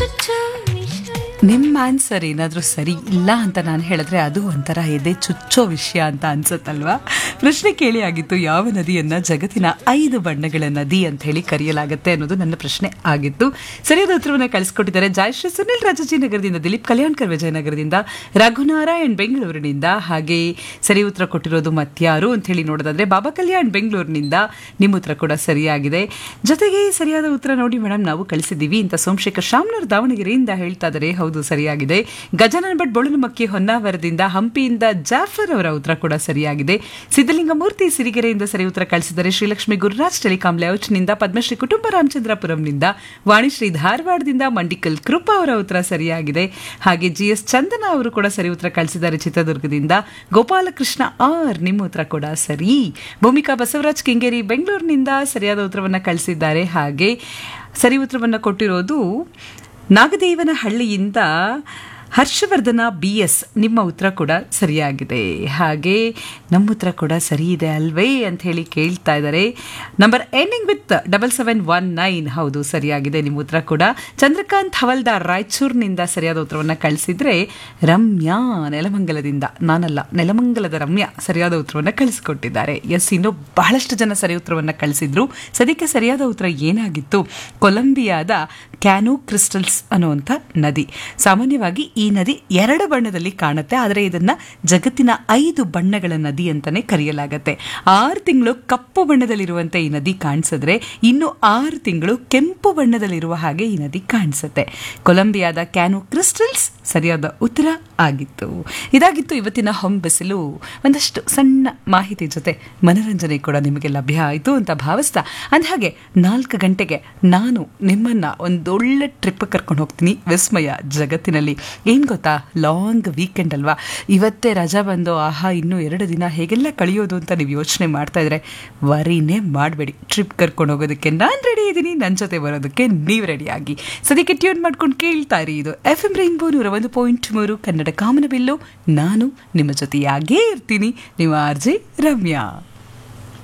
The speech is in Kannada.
ಚುಚ್ಚು ವಿಷಯ ನಿಮ್ಮ ಆನ್ಸರ್ ಏನಾದರೂ ಸರಿ ಇಲ್ಲ ಅಂತ ನಾನು ಹೇಳಿದ್ರೆ ಅದು ಒಂಥರ ಎದೆ ಚುಚ್ಚೋ ವಿಷಯ ಅಂತ ಅನ್ಸುತ್ತಲ್ವಾ ಪ್ರಶ್ನೆ ಕೇಳಿ ಆಗಿತ್ತು ಯಾವ ನದಿಯನ್ನ ಜಗತ್ತಿನ ಐದು ಬಣ್ಣಗಳ ನದಿ ಅಂತ ಹೇಳಿ ಕರೆಯಲಾಗುತ್ತೆ ಅನ್ನೋದು ನನ್ನ ಪ್ರಶ್ನೆ ಆಗಿತ್ತು ಸರಿಯಾದ ಉತ್ತರವನ್ನು ಕಳಿಸ್ಕೊಟ್ಟಿದ್ದಾರೆ ಜಯಶ್ರೀ ಸುನಿಲ್ ರಾಜಾಜಿನಗರದಿಂದ ದಿಲೀಪ್ ಕಲ್ಯಾಣ್ಕರ್ ವಿಜಯನಗರದಿಂದ ರಘುನಾರಾಯಣ್ ಬೆಂಗಳೂರಿನಿಂದ ಹಾಗೆ ಸರಿ ಉತ್ತರ ಕೊಟ್ಟಿರೋದು ಮತ್ಯಾರು ಅಂತ ಹೇಳಿ ನೋಡೋದಾದ್ರೆ ಬಾಬಾ ಕಲ್ಯಾಣ್ ಬೆಂಗಳೂರಿನಿಂದ ನಿಮ್ಮ ಉತ್ತರ ಕೂಡ ಸರಿಯಾಗಿದೆ ಜೊತೆಗೆ ಸರಿಯಾದ ಉತ್ತರ ನೋಡಿ ಮೇಡಮ್ ನಾವು ಕಳಿಸಿದ್ದೀವಿ ಅಂತ ಸೋಮಶೇಖರ್ ಶಾಮ್ನೂರ್ ದಾವಣಗೆರೆಯಿಂದ ಹೇಳ್ತಾ ಇದ್ದಾರೆ ಹೌದು ಸರಿಯಾಗಿದೆ ಗಜಾನನ ಭಟ್ ಬೊಳನುಮಕ್ಕಿ ಹೊನ್ನಾವರದಿಂದ ಹಂಪಿಯಿಂದ ಜಾಫರ್ ಅವರ ಉತ್ತರ ಕೂಡ ಸರಿಯಾಗಿದೆ ಸಿದ್ದಲಿಂಗಮೂರ್ತಿ ಸಿರಿಗೆರೆಯಿಂದ ಸರಿ ಉತ್ತರ ಕಳಿಸಿದ್ದಾರೆ ಶ್ರೀಲಕ್ಷ್ಮಿ ಗುರುರಾಜ್ ಟೆಲಿಕಾಂ ಲೇಔಟ್ನಿಂದ ಪದ್ಮಶ್ರೀ ಕುಟುಂಬ ರಾಮಚಂದ್ರಪುರಂನಿಂದ ವಾಣಿಶ್ರೀ ಧಾರವಾಡದಿಂದ ಮಂಡಿಕಲ್ ಕೃಪಾ ಅವರ ಉತ್ತರ ಸರಿಯಾಗಿದೆ ಹಾಗೆ ಜಿ ಎಸ್ ಚಂದನ ಅವರು ಕೂಡ ಸರಿ ಉತ್ತರ ಕಳಿಸಿದ್ದಾರೆ ಚಿತ್ರದುರ್ಗದಿಂದ ಗೋಪಾಲಕೃಷ್ಣ ಆರ್ ನಿಮ್ಮ ಉತ್ತರ ಕೂಡ ಸರಿ ಭೂಮಿಕಾ ಬಸವರಾಜ್ ಕೆಂಗೇರಿ ಬೆಂಗಳೂರಿನಿಂದ ಸರಿಯಾದ ಉತ್ತರವನ್ನು ಕಳಿಸಿದ್ದಾರೆ ಹಾಗೆ ಸರಿ ಉತ್ತರವನ್ನು ಕೊಟ್ಟಿರೋದು ನಾಗದೇವನ ಹಳ್ಳಿಯಿಂದ ಹರ್ಷವರ್ಧನ ಬಿ ಎಸ್ ನಿಮ್ಮ ಉತ್ತರ ಕೂಡ ಸರಿಯಾಗಿದೆ ಹಾಗೆ ನಮ್ಮ ಉತ್ತರ ಕೂಡ ಸರಿ ಇದೆ ಅಲ್ವೇ ಅಂತ ಹೇಳಿ ಕೇಳ್ತಾ ಇದ್ದಾರೆ number ending with double seven one nine ಹೌದು ಸರಿಯಾಗಿದೆ ನಿಮ್ಮ ಉತ್ತರ ಕೂಡ ಚಂದ್ರಕಾಂತ್ ಹವಲ್ದಾರ್ ರಾಯಚೂರಿನಿಂದ ಸರಿಯಾದ ಉತ್ತರವನ್ನು ಕಳಿಸಿದ್ರೆ ರಮ್ಯಾ ನೆಲಮಂಗಲದಿಂದ ನಾನಲ್ಲ ನೆಲಮಂಗಲದ ರಮ್ಯಾ ಸರಿಯಾದ ಉತ್ತರವನ್ನು ಕಳಿಸಿಕೊಟ್ಟಿದ್ದಾರೆ ಎಸ್ ಇನ್ನು ಬಹಳಷ್ಟು ಜನ ಸರಿ ಉತ್ತರವನ್ನು ಕಳಿಸಿದ್ರು ಸದ್ಯಕ್ಕೆ ಸರಿಯಾದ ಉತ್ತರ ಏನಾಗಿತ್ತು ಕೊಲಂಬಿಯಾದ ಕ್ಯಾನೋ ಕ್ರಿಸ್ಟಲ್ಸ್ ಅನ್ನುವಂಥ ನದಿ ಸಾಮಾನ್ಯವಾಗಿ ಈ ನದಿ ಎರಡು ಬಣ್ಣದಲ್ಲಿ ಕಾಣುತ್ತೆ ಆದರೆ ಇದನ್ನ ಜಗತ್ತಿನ ಐದು ಬಣ್ಣಗಳ ನದಿ ಅಂತಾನೆ ಕರೆಯಲಾಗತ್ತೆ ಆರು ತಿಂಗಳು ಕಪ್ಪು ಬಣ್ಣದಲ್ಲಿರುವಂತೆ ಈ ನದಿ ಕಾಣಿಸಿದ್ರೆ ಇನ್ನು ಆರು ತಿಂಗಳು ಕೆಂಪು ಬಣ್ಣದಲ್ಲಿರುವ ಹಾಗೆ ಈ ನದಿ ಕಾಣಿಸುತ್ತೆ ಕೊಲಂಬಿಯಾದ ಕ್ಯಾನೋ ಕ್ರಿಸ್ಟಲ್ಸ್ ಸರಿಯಾದ ಉತ್ತರ ಆಗಿತ್ತು ಇದಾಗಿತ್ತು ಇವತ್ತಿನ ಹೊಂಬೆಸಲು ಒಂದಷ್ಟು ಸಣ್ಣ ಮಾಹಿತಿ ಜೊತೆ ಮನರಂಜನೆ ಕೂಡ ನಿಮಗೆ ಲಭ್ಯ ಆಯಿತು ಅಂತ ಭಾವಿಸ್ತಾ ಅಂದಹಾಗೆ ನಾಲ್ಕು ಗಂಟೆಗೆ ನಾನು ನಿಮ್ಮನ್ನ ಒಂದೊಳ್ಳೆ ಟ್ರಿಪ್ ಕರ್ಕೊಂಡು ಹೋಗ್ತೀನಿ ವಿಸ್ಮಯ ಜಗತ್ತಿನಲ್ಲಿ ಏನು ಗೊತ್ತಾ ಲಾಂಗ್ ವೀಕೆಂಡ್ ಅಲ್ವಾ ಇವತ್ತೇ ರಜಾ ಬಂದು ಆಹಾ ಇನ್ನೂ ಎರಡು ದಿನ ಹೇಗೆಲ್ಲ ಕಳೆಯೋದು ಅಂತ ನೀವು ಯೋಚನೆ ಮಾಡ್ತಾ ಇದ್ರೆ ವರಿನೇ ಮಾಡಬೇಡಿ ಟ್ರಿಪ್ ಕರ್ಕೊಂಡು ಹೋಗೋದಕ್ಕೆ ನಾನು ರೆಡಿ ಇದ್ದೀನಿ ನನ್ನ ಜೊತೆ ಬರೋದಕ್ಕೆ ನೀವು ರೆಡಿಯಾಗಿ ಸದ್ಯಕ್ಕೆ ಟ್ಯೂನ್ ಮಾಡ್ಕೊಂಡು ಕೇಳ್ತಾ ಇರಿ ಇದು ಎಫ್ ಎಂ ರೈನ್ಬೋ ನೂರ ಒಂದು ಪಾಯಿಂಟ್ ಮೂರು ಕನ್ನಡ ಕಾಮನಬಿಲ್ಲು ನಾನು ನಿಮ್ಮ ಜೊತೆಯಾಗೇ ಇರ್ತೀನಿ ನಿಮ್ಮ ಆರ್ ಜೆ ರಮ್ಯಾ